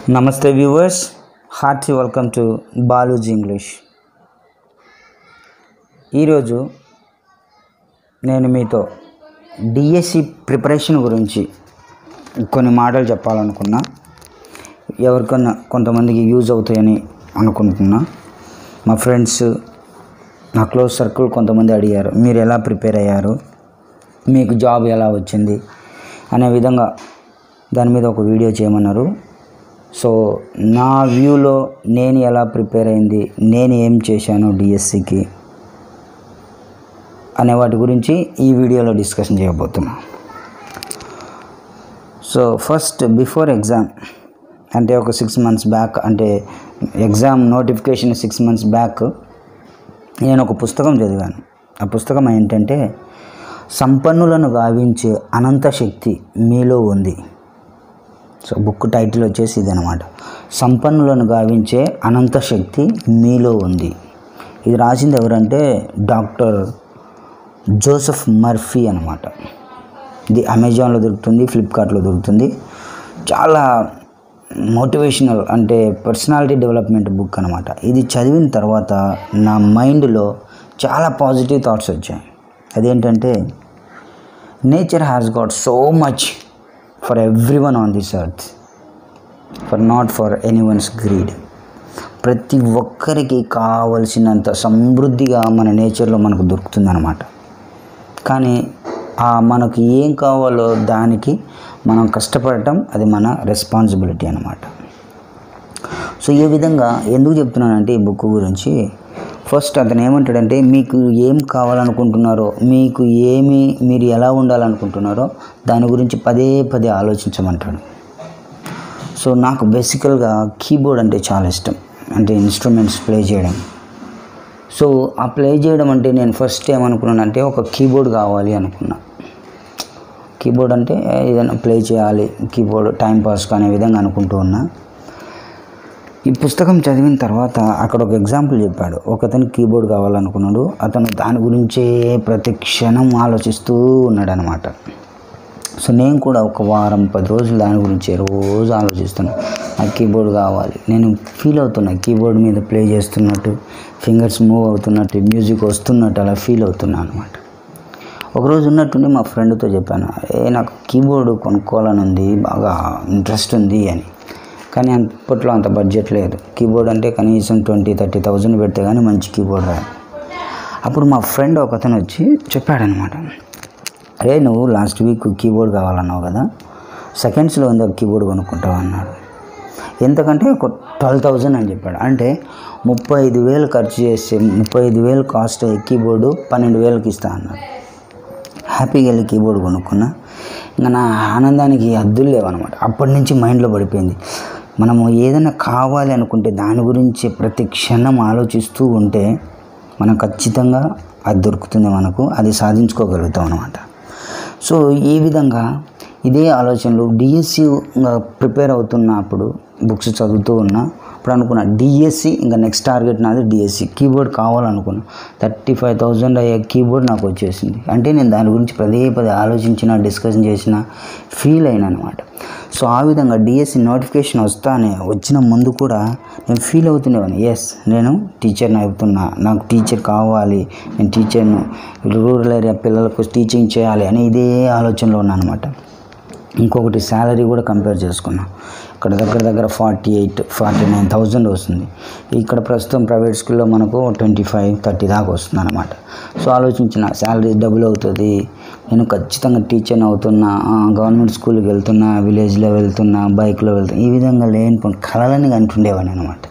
నమస్తే viewers hearty welcome to Baluji English ఈరోజు నేను మీతో డిఎస్సి ప్రిపరేషన్ గురించి కొన్ని మాటలు చెప్పాలనుకున్నా ఎవరికన్నా కొంతమందికి యూజ్ అవుతాయని అనుకుంటున్నా మా ఫ్రెండ్స్ నా క్లోజ్ సర్కిల్ కొంతమంది అడిగారు మీరు ఎలా ప్రిపేర్ అయ్యారు మీకు జాబ్ ఎలా వచ్చింది అనే విధంగా దాని మీద ఒక వీడియో చేయమన్నారు సో నా వ్యూలో నేను ఎలా ప్రిపేర్ అయింది నేను ఏం చేశాను డిఎస్సికి అనే వాటి గురించి ఈ వీడియోలో డిస్కషన్ చేయబోతున్నా సో ఫస్ట్ బిఫోర్ ఎగ్జామ్ అంటే ఒక సిక్స్ మంత్స్ బ్యాక్ అంటే exam notification six months back నేను ఒక పుస్తకం చదివాను ఆ పుస్తకం ఏంటంటే సంపన్నులను గావించే అనంత శక్తి మీలో ఉంది సో బుక్ టైటిల్ వచ్చేసి ఇది అనమాట సంపన్నులను గావించే అనంత శక్తి మీలో ఉంది ఇది రాసింది ఎవరంటే డాక్టర్ జోసెఫ్ మర్ఫీ అనమాట ఇది అమెజాన్లో దొరుకుతుంది ఫ్లిప్కార్ట్లో దొరుకుతుంది చాలా మోటివేషనల్ అంటే పర్సనాలిటీ డెవలప్మెంట్ బుక్ అనమాట ఇది చదివిన తర్వాత నా మైండ్లో చాలా పాజిటివ్ థాట్స్ వచ్చాయి అదేంటంటే nature has got so much for every one on this earth for not for any one's greed ప్రతి ఒక్కరికి కావలసినంత సమృద్ధిగా మన నేచర్లో మనకు దొరుకుతుందన్నమాట కానీ ఆ మనకు ఏం కావాలో దానికి మనం కష్టపడటం అది మన రెస్పాన్సిబిలిటీ అనమాట సో ఈ విధంగా ఎందుకు చెప్తున్నానంటే ఈ బుక్ గురించి ఫస్ట్ అతను ఏమంటాడంటే మీకు ఏం కావాలనుకుంటున్నారో మీకు ఏమి మీరు ఎలా ఉండాలనుకుంటున్నారో దాని గురించి పదే పదే ఆలోచించమంటాడు సో నాకు బేసికల్గా కీబోర్డ్ అంటే చాలా ఇష్టం అంటే ఇన్స్ట్రుమెంట్స్ ప్లే చేయడం సో ఆ ప్లే చేయడం అంటే నేను ఫస్ట్ ఏమనుకున్నానంటే ఒక కీబోర్డ్ కావాలి అనుకున్నా కీబోర్డ్ అంటే ఏదైనా ప్లే చేయాలి కీబోర్డ్ టైం పాస్ అనే విధంగా అనుకుంటూ ఉన్నా ఈ పుస్తకం చదివిన తర్వాత అక్కడ ఒక ఎగ్జాంపుల్ చెప్పాడు ఒకతను కీబోర్డ్ కావాలనుకున్నాడు అతను దాని గురించే ప్రతి క్షణం ఆలోచిస్తూ ఉన్నాడు అనమాట సో నేను కూడా ఒక వారం పది రోజులు దాని గురించి రోజు ఆలోచిస్తున్నా నాకు కీబోర్డ్ కావాలి నేను ఫీల్ అవుతున్నా కీబోర్డ్ మీద ప్లే చేస్తున్నట్టు ఫింగర్స్ మూవ్ అవుతున్నట్టు మ్యూజిక్ వస్తున్నట్టు అలా ఫీల్ అవుతున్నా అనమాట ఒకరోజు ఉన్నట్టుండి మా ఫ్రెండ్తో చెప్పాను ఏ నాకు కీబోర్డ్ కొనుక్కోవాలని ఉంది బాగా ఇంట్రెస్ట్ ఉంది అని కానీ అప్పట్లో అంత బడ్జెట్ లేదు కీబోర్డ్ అంటే కనీసం ట్వంటీ థర్టీ థౌజండ్ పెడితే కానీ మంచి కీబోర్డ్ రాదు అప్పుడు మా ఫ్రెండ్ ఒక అతను వచ్చి చెప్పాడనమాట అరే నువ్వు లాస్ట్ వీక్ కీబోర్డ్ కావాలన్నావు కదా సెకండ్స్లో ఉంది ఒక కీబోర్డ్ కొనుక్కుంటావు అన్నాడు ఎంతకంటే ఒక ట్వెల్వ్ థౌజండ్ అని చెప్పాడు అంటే ముప్పై ఐదు వేలు ఖర్చు చేసి ముప్పై ఐదు వేలు కాస్ట్ అయ్యే కీబోర్డు పన్నెండు వేలకి ఇస్తా అన్నాడు హ్యాపీగా వెళ్ళి కీబోర్డ్ కొనుక్కున్నా ఇంకా నా ఆనందానికి హద్దులు లేవన్నమాట అప్పటి నుంచి మైండ్లో పడిపోయింది మనము ఏదైనా కావాలి అనుకుంటే దాని గురించి ప్రతి క్షణం ఆలోచిస్తూ ఉంటే మనం ఖచ్చితంగా అది దొరుకుతుంది మనకు అది సాధించుకోగలుగుతాం అనమాట సో ఈ విధంగా ఇదే ఆలోచనలు డిఎస్సి ప్రిపేర్ అవుతున్నప్పుడు బుక్స్ చదువుతూ ఉన్నా ఇప్పుడు అనుకున్నా డిఎస్సి ఇంకా నెక్స్ట్ టార్గెట్ నాది డిఎస్సి కీబోర్డ్ కావాలనుకున్నా థర్టీ ఫైవ్ థౌజండ్ అయ్యే కీబోర్డ్ నాకు వచ్చేసింది అంటే నేను దాని గురించి పదే పదే ఆలోచించిన డిస్కషన్ చేసిన ఫీల్ అయినా అనమాట సో ఆ విధంగా డిఎస్సి నోటిఫికేషన్ వస్తానే వచ్చిన ముందు కూడా నేను ఫీల్ అవుతుండేవాడిని ఎస్ నేను టీచర్ని అవుతున్నా నాకు టీచర్ కావాలి నేను టీచర్ను రూరల్ ఏరియా పిల్లలకు టీచింగ్ చేయాలి అని ఇదే ఆలోచనలో ఉన్నాను అనమాట ఇంకొకటి శాలరీ కూడా కంపేర్ చేసుకున్నా ఇక్కడ దగ్గర దగ్గర forty eight forty nine thousand వస్తుంది ఇక్కడ ప్రస్తుతం ప్రైవేట్ స్కూల్లో మనకు ట్వంటీ ఫైవ్ థర్టీ దాకా వస్తుంది అనమాట సో ఆలోచించిన శాలరీ డబుల్ అవుతుంది నేను ఖచ్చితంగా టీచర్ని అవుతున్నా గవర్నమెంట్ స్కూల్కి వెళ్తున్నా విలేజ్లో వెళ్తున్నా బైక్లో వెళ్తున్నా ఈ విధంగా లేని కళలని కంటుండేవాడిని అనమాట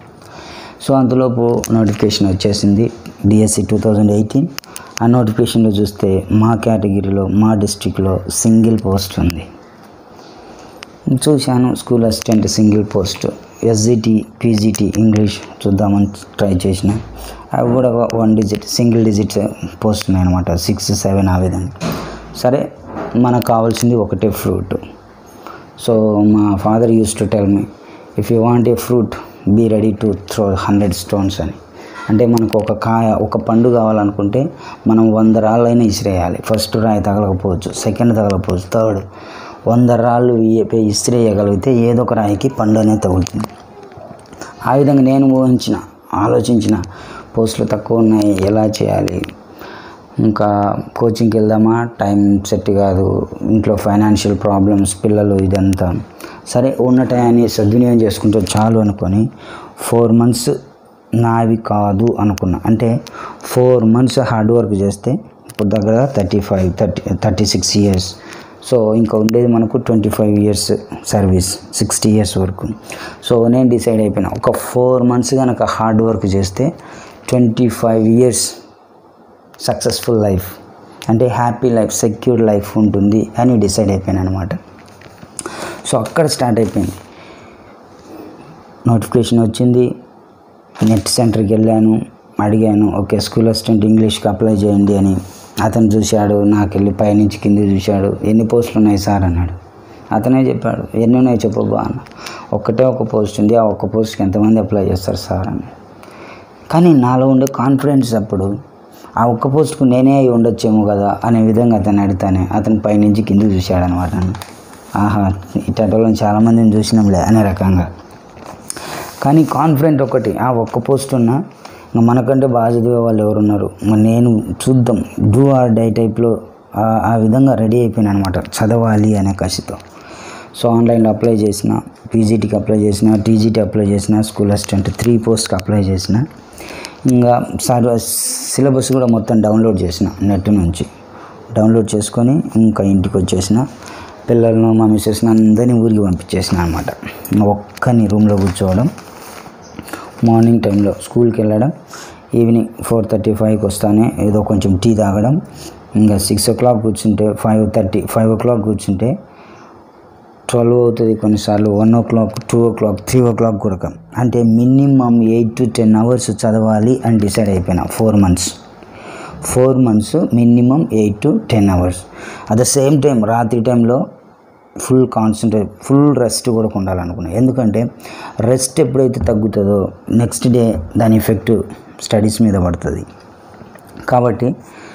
సో అంతలోపు నోటిఫికేషన్ వచ్చేసింది డిఎస్సి టూ థౌజండ్ ఎయిటీన్ ఆ నోటిఫికేషన్లో చూస్తే మా కేటగిరీలో మా డిస్టిక్లో సింగిల్ పోస్ట్ ఉంది చూశాను school assistant single post SGT PGT English చూద్దామని ట్రై చేసిన అవి కూడా one digit single digit post ఉన్నాయి అనమాట సిక్స్ సెవెన్ ఆ విధంగా సరే మనకు కావాల్సింది ఒకటే ఫ్రూట్ సో మా father used to tell me if you want a fruit be ready to throw hundred stones అని అంటే మనకు ఒక కాయ ఒక పండు కావాలనుకుంటే మనం వంద రాళ్ళైనా ఇసిరేయాలి ఫస్ట్ రాయి తగలకపోవచ్చు సెకండ్ తగలకపోవచ్చు థర్డ్ వంద రాళ్ళు వేయి- ఇస్త్రీ వేయగలిగితే ఏదో ఒక రాయికి పండు అనేది తగులుతుంది ఆ విధంగా నేను ఊహించిన ఆలోచించిన పోస్టులు తక్కువ ఉన్నాయి ఎలా చేయాలి ఇంకా కోచింగ్కి వెళ్దామా టైం సెట్ కాదు ఇంట్లో ఫైనాన్షియల్ ప్రాబ్లమ్స్ పిల్లలు ఇదంతా సరే ఉన్న టయాన్ని సద్వినియోగం చేసుకుంటే చాలు అనుకొని ఫోర్ మంత్స్ నావి కాదు అనుకున్నా అంటే ఫోర్ మంత్స్ హార్డ్ వర్క్ చేస్తే ఇప్పుడు దగ్గర thirty five thirty thirty six years so ఇంకా ఉండేది మనకు twenty five years service sixty years వరకు సో నేను డిసైడ్ అయిపోయినా ఒక ఫోర్ మంత్స్ కనుక హార్డ్ వర్క్ చేస్తే twenty five years successful life అంటే హ్యాపీ లైఫ్ సెక్యూర్ లైఫ్ ఉంటుంది అని డిసైడ్ అయిపోయాను అనమాట సో అక్కడ స్టార్ట్ అయిపోయింది నోటిఫికేషన్ వచ్చింది నెట్ సెంటర్కి వెళ్ళాను అడిగాను ఓకే స్కూల్ అసిస్టెంట్ ఇంగ్లీష్కి అప్లై చేయండి అని అతను చూశాడు నాకు వెళ్ళి పైనుంచి కింద చూశాడు ఎన్ని పోస్టులు ఉన్నాయి సార్ అన్నాడు అతనే చెప్పాడు ఎన్ని ఉన్నాయి చెప్పబ్బా అన్న ఒక్కటే ఒక పోస్ట్ ఉంది ఆ ఒక్క పోస్ట్కి ఎంతమంది అప్లై చేస్తారు సార్ అని కానీ నాలో ఉండే కాన్ఫిడెన్స్ అప్పుడు ఆ ఒక్క పోస్ట్కు నేనే అయి ఉండొచ్చేమో కదా అనే విధంగా అతను అడిగితేనే అతను పైనుంచి కింద చూశాడు అనమాట ఆహా ఇటటోళ్ళని చాలామందిని చూసినాంలే అనే రకంగా కానీ కాన్ఫిడెంట్ ఒకటి ఆ ఒక్క పోస్ట్ ఉన్నా ఇంకా మనకంటే బాగా చదివే వాళ్ళు ఎవరున్నారు మరి నేను చూద్దాం డూ ఆర్ డై టైప్లో ఆ- ఆ విధంగా రెడీ అయిపోయాను అనమాట చదవాలి అనే కసితో సో ఆన్లైన్లో అప్లై చేసిన పీజీటీకి అప్లై చేసిన టీజీటీ అప్లై చేసిన స్కూల్ అసిస్టెంట్ త్రీ పోస్ట్కి అప్లై చేసిన ఇంకా సార్ సిలబస్ కూడా మొత్తం డౌన్లోడ్ చేసిన నెట్ నుంచి డౌన్లోడ్ చేసుకొని ఇంకా ఇంటికి వచ్చేసిన పిల్లలను మా మిస్సెస్ని అందరినీ ఊరికి పంపించేసిన అనమాట ఒక్కని రూమ్లో కూర్చోవడం మార్నింగ్ టైంలో స్కూల్కి వెళ్ళడం ఈవినింగ్ ఫోర్ థర్టీ ఫైవ్కి వస్తానే ఏదో కొంచెం టీ తాగడం ఇంకా సిక్స్ ఓ క్లాక్ కూర్చుంటే five thirty five o'clock కూర్చుంటే ట్వెల్వ్ అవుతుంది కొన్నిసార్లు one o'clock two o'clock three o'clock కూడా అంటే minimum eight to ten hours చదవాలి అని డిసైడ్ అయిపోయినా four months four months minimum eight to ten hours at the same time రాత్రి టైంలో ఫుల్ కాన్సన్ట్రేట్ ఫుల్ రెస్ట్ కూడా ఉండాలనుకున్నా ఎందుకంటే rest ఎప్పుడైతే తగ్గుతుందో నెక్స్ట్ డే దాని ఎఫెక్ట్ స్టడీస్ మీద పడుతుంది కాబట్టి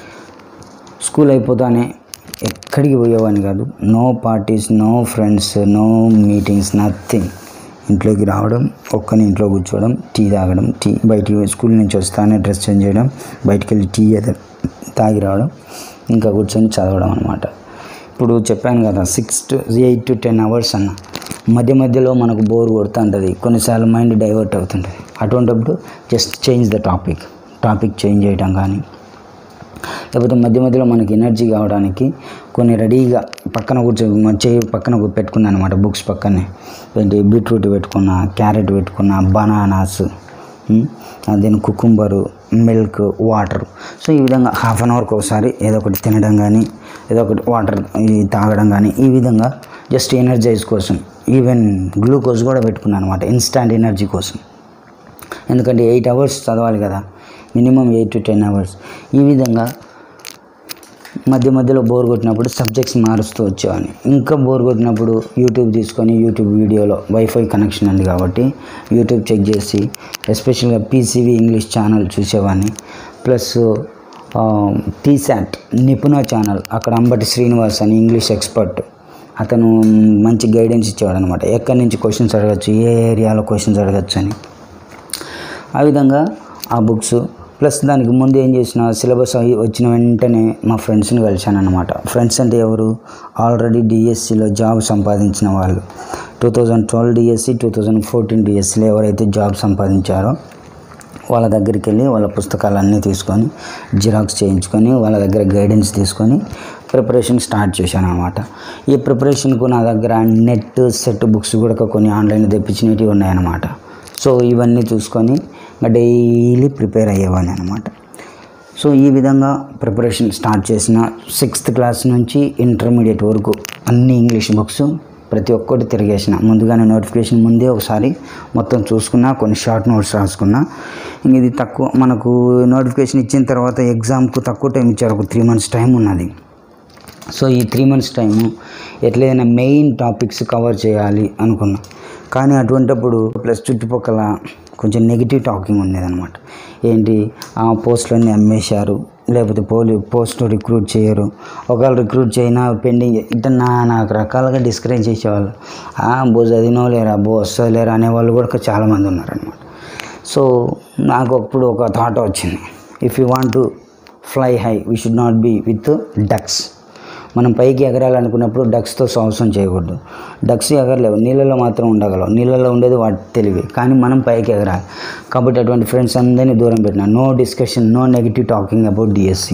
స్కూల్ అయిపోతానే ఎక్కడికి పోయేవాడిని కాదు no parties no friends no meetings nothing ఇంట్లోకి రావడం ఒక్కని ఇంట్లో కూర్చోవడం టీ తాగడం టీ బయటికి స్కూల్ నుంచి వస్తానే డ్రెస్ చేంజ్ చేయడం బయటికి వెళ్ళి టీ ఏదో తాగి రావడం ఇంకా కూర్చొని చదవడం అనమాట ఇప్పుడు చెప్పాను కదా six to eight to ten hours అన్న మధ్య మధ్యలో మనకు బోర్ కొడుతుంటుంది కొన్నిసార్లు మైండ్ డైవర్ట్ అవుతుంటుంది అటువంటిప్పుడు just change the topic topic change చేయడం కానీ లేకపోతే మధ్య మధ్యలో మనకి ఎనర్జీ కావడానికి కొన్ని రెడీగా పక్కన కూర్చో చేయి పక్కన పెట్టుకున్నాను అనమాట బుక్స్ పక్కనే ఏంటి బీట్రూట్ పెట్టుకున్నా క్యారెట్ పెట్టుకున్నా bananas then cucumber milk water so ఈ విధంగా హాఫ్ అన్ అవర్కి ఒకసారి ఏదో ఒకటి తినడం కానీ ఏదో ఒకటి వాటర్ తాగడం కానీ ఈ విధంగా జస్ట్ ఎనర్జైజ్ కోసం ఈవెన్ గ్లూకోజ్ కూడా పెట్టుకున్నాను అనమాట ఇన్స్టాంట్ ఎనర్జీ కోసం ఎందుకంటే ఎయిట్ అవర్స్ చదవాలి కదా minimum eight to ten hours ఈ విధంగా మధ్య మధ్యలో బోర్ కొట్టినప్పుడు సబ్జెక్ట్స్ మారుస్తూ వచ్చేవాడిని ఇంకా బోర్ కొట్టినప్పుడు యూట్యూబ్ తీసుకొని యూట్యూబ్ వీడియోలో వైఫై కనెక్షన్ ఉంది కాబట్టి యూట్యూబ్ చెక్ చేసి ఎస్పెషల్గా పీసీవీ ఇంగ్లీష్ ఛానల్ చూసేవాడిని ప్లస్ టీశాట్ నిపుణ ఛానల్ అక్కడ అంబటి శ్రీనివాస్ అని ఇంగ్లీష్ ఎక్స్పర్ట్ అతను మంచి గైడెన్స్ ఇచ్చేవాడు అనమాట ఎక్కడి నుంచి క్వశ్చన్స్ అడగచ్చు ఏ ఏరియాలో క్వశ్చన్స్ అడగచ్చు అని ఆ విధంగా ఆ బుక్స్ ప్లస్ దానికి ముందు ఏం చేసిన సిలబస్ అయి వచ్చిన వెంటనే మా ఫ్రెండ్స్ని కలిశాను అనమాట ఫ్రెండ్స్ అంటే ఎవరు ఆల్రెడీ డిఎస్సిలో జాబ్ సంపాదించిన వాళ్ళు two thousand twelve DSC two thousand fourteen డిఎస్సిలో ఎవరైతే జాబ్ సంపాదించారో వాళ్ళ దగ్గరికి వెళ్ళి వాళ్ళ పుస్తకాలన్నీ తీసుకొని జిరాక్స్ చేయించుకొని వాళ్ళ దగ్గర గైడెన్స్ తీసుకొని ప్రిపరేషన్ స్టార్ట్ చేశాను అనమాట ఈ ప్రిపరేషన్కు నా దగ్గర నెట్ సెట్ బుక్స్ కూడా కొన్ని ఆన్లైన్లో తెప్పించినవి ఉన్నాయన్నమాట సో ఇవన్నీ చూసుకొని ఇంకా డైలీ ప్రిపేర్ అయ్యేవాడిని అనమాట సో ఈ విధంగా ప్రిపరేషన్ స్టార్ట్ చేసిన సిక్స్త్ క్లాస్ నుంచి ఇంటర్మీడియట్ వరకు అన్ని ఇంగ్లీష్ బుక్స్ ప్రతి ఒక్కటి తిరిగేసిన ముందుగానే నోటిఫికేషన్ ముందే ఒకసారి మొత్తం చూసుకున్నా కొన్ని షార్ట్ నోట్స్ రాసుకున్నా ఇంక ఇది తక్కువ మనకు నోటిఫికేషన్ ఇచ్చిన తర్వాత ఎగ్జామ్కు తక్కువ టైం ఇచ్చారు ఒక త్రీ మంత్స్ టైం ఉన్నది సో ఈ త్రీ మంత్స్ టైము ఎట్లయినా మెయిన్ టాపిక్స్ కవర్ చేయాలి అనుకున్నా కానీ అటువంటప్పుడు ప్లస్ చుట్టుపక్కల కొంచెం నెగిటివ్ టాకింగ్ ఉండేదన్నమాట ఏంటి ఆ పోస్టులన్నీ అమ్మేశారు లేకపోతే పోలీ పోస్ట్ రిక్రూట్ చేయరు ఒకవేళ రిక్రూట్ చేయనా పెండింగ్ ఇట్లా నా నాకు రకాలుగా డిస్కరేజ్ చేసేవాళ్ళు "ఆ, బో చదివినో లేరా బో వస్తుంది లేరా అనేవాళ్ళు కూడా చాలామంది ఉన్నారనమాట సో నాకు అప్పుడు ఒక థాట్ వచ్చింది if you want to fly high we should not be with ducks మనం పైకి ఎగరాలనుకున్నప్పుడు డక్స్తో సాహసం చేయకూడదు డక్స్ ఎగరలేవు నీళ్ళలో మాత్రం ఉండగలవు నీళ్ళలో ఉండేది వాటి తెలివి కానీ మనం పైకి ఎగరాలి కాబట్టి అటువంటి ఫ్రెండ్స్ అందరినీ దూరం పెట్టిన no discussion no negative talking about DSC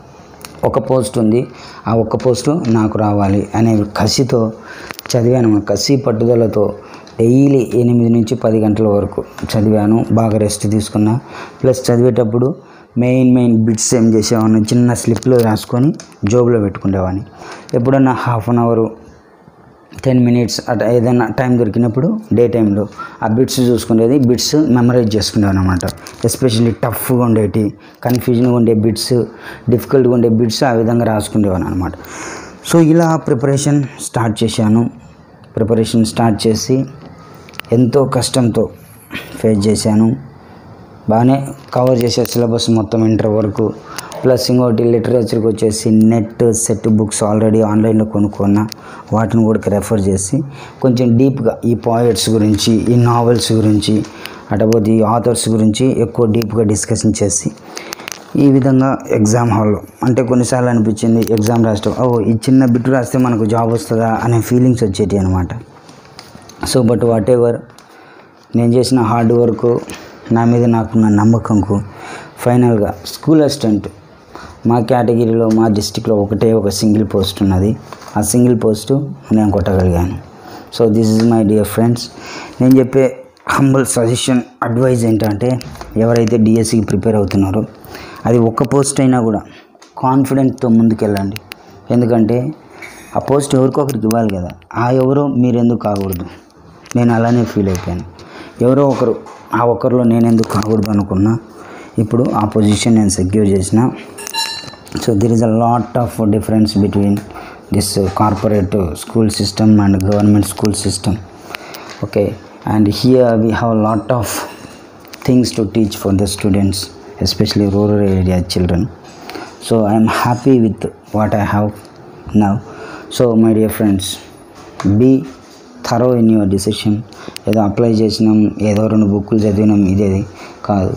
ఒక పోస్ట్ ఉంది ఆ ఒక్క పోస్టు నాకు రావాలి అనే కసితో చదివాను కసి పట్టుదలతో డైలీ ఎనిమిది నుంచి పది గంటల వరకు చదివాను బాగా రెస్ట్ తీసుకున్నా ప్లస్ చదివేటప్పుడు మెయిన్ మెయిన్ బిట్స్ ఏం చేసేవాడిని చిన్న స్లిప్లో రాసుకొని జోబులో పెట్టుకునేవాడిని ఎప్పుడన్నా half an hour ten minutes అట్లా ఏదైనా టైం దొరికినప్పుడు డే టైంలో ఆ బిట్స్ చూసుకునేది బిట్స్ మెమరైజ్ చేసుకునేవాను అనమాట ఎస్పెషల్లీ టఫ్గా ఉండేటి కన్ఫ్యూజన్గా ఉండే బిట్స్ డిఫికల్ట్గా ఉండే బిట్స్ ఆ విధంగా రాసుకునేవాను అనమాట సో ఇలా ప్రిపరేషన్ స్టార్ట్ చేశాను ప్రిపరేషన్ స్టార్ట్ చేసి ఎంతో కష్టంతో ఫేస్ చేశాను బాగానే కవర్ చేసే సిలబస్ మొత్తం ఇంటర్ వరకు ప్లస్ ఇంకోటి లిటరేచర్కి వచ్చేసి నెట్ సెట్ బుక్స్ ఆల్రెడీ ఆన్లైన్లో కొనుక్కున్నా వాటిని కూడా రెఫర్ చేసి కొంచెం డీప్గా ఈ పాయిట్స్ గురించి ఈ నావెల్స్ గురించి అటపోతే ఈ ఆథర్స్ గురించి ఎక్కువ డీప్గా డిస్కషన్ చేసి ఈ విధంగా ఎగ్జామ్ హాల్లో అంటే కొన్నిసార్లు అనిపించింది ఎగ్జామ్ రాష్ట్రం ఓ ఈ చిన్న బిట్ రాస్తే మనకు జాబ్ వస్తుందా అనే ఫీలింగ్స్ వచ్చేటి అనమాట సో బట్ వాట్ ఎవర్ నేను చేసిన హార్డ్ వర్క్ నా మీద నాకున్న నమ్మకంకు ఫైనల్గా స్కూల్ అసిస్టెంట్ మా కేటగిరీలో మా డిస్టిక్లో ఒకటే ఒక సింగిల్ పోస్ట్ ఉన్నది ఆ సింగిల్ పోస్టు నేను కొట్టగలిగాను so this is my dear friends నేను చెప్పే హంబుల్ సజెషన్ అడ్వైజ్ ఏంటంటే ఎవరైతే డిఎస్సికి ప్రిపేర్ అవుతున్నారో అది ఒక్క పోస్ట్ అయినా కూడా కాన్ఫిడెంట్తో ముందుకెళ్ళండి ఎందుకంటే ఆ పోస్ట్ ఎవరికొకరికి ఇవ్వాలి కదా ఆ ఎవరో మీరు ఎందుకు కాకూడదు నేను అలానే ఫీల్ అయిపోయాను ఎవరో ఒకరు ఆ ఒకరిలో నేను ఎందుకు కాకూడదు అనుకున్నా ఇప్పుడు ఆ పొజిషన్ నేను సెక్యూర్ చేసిన so there is a lot of difference between this corporate school system and government school system okay and here we have a lot of things to teach for the students especially rural area children so i am happy with what i have now so my dear friends be thorough in your decision ఏదో apply చేసినాం ఏదో రెండు బుక్కులు చదివినాం ఇదేది కాదు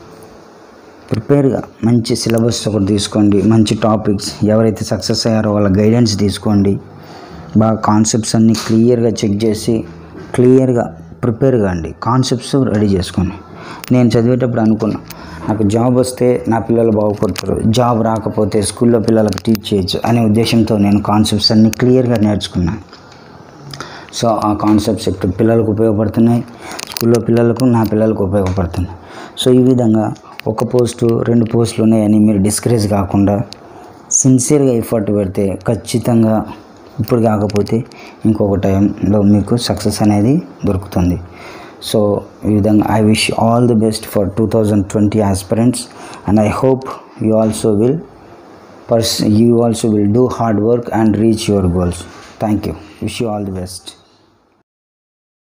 ప్రిపేర్గా మంచి syllabus ఒకటి తీసుకోండి మంచి టాపిక్స్ ఎవరైతే సక్సెస్ అయ్యారో వాళ్ళ గైడెన్స్ తీసుకోండి బాగా కాన్సెప్ట్స్ అన్నీ క్లియర్గా చెక్ చేసి క్లియర్గా ప్రిపేర్గా అండి కాన్సెప్ట్స్ రెడీ చేసుకోండి నేను చదివేటప్పుడు అనుకున్నా నాకు జాబ్ వస్తే నా పిల్లలు బాగుపడతారు జాబ్ రాకపోతే స్కూల్లో పిల్లలకు టీచ్ చేయొచ్చు అనే ఉద్దేశంతో నేను కాన్సెప్ట్స్ అన్నీ క్లియర్గా నేర్చుకున్నాను సో ఆ కాన్సెప్ట్స్ ఇప్పుడు పిల్లలకు ఉపయోగపడుతున్నాయి స్కూల్లో పిల్లలకు నా పిల్లలకు ఉపయోగపడుతున్నాయి సో ఈ విధంగా ఒక పోస్టు రెండు పోస్టులు ఉన్నాయని మీరు డిస్కరేజ్ కాకుండా సిన్సియర్గా ఎఫర్ట్ పెడితే ఖచ్చితంగా ఇప్పుడు కాకపోతే ఇంకొక టైంలో మీకు సక్సెస్ అనేది దొరుకుతుంది సో ఈ విధంగా I wish all the best for two thousand twenty aspirants and I hope you also will pers- you also will do hard work and reach your goals thank you wish you all the best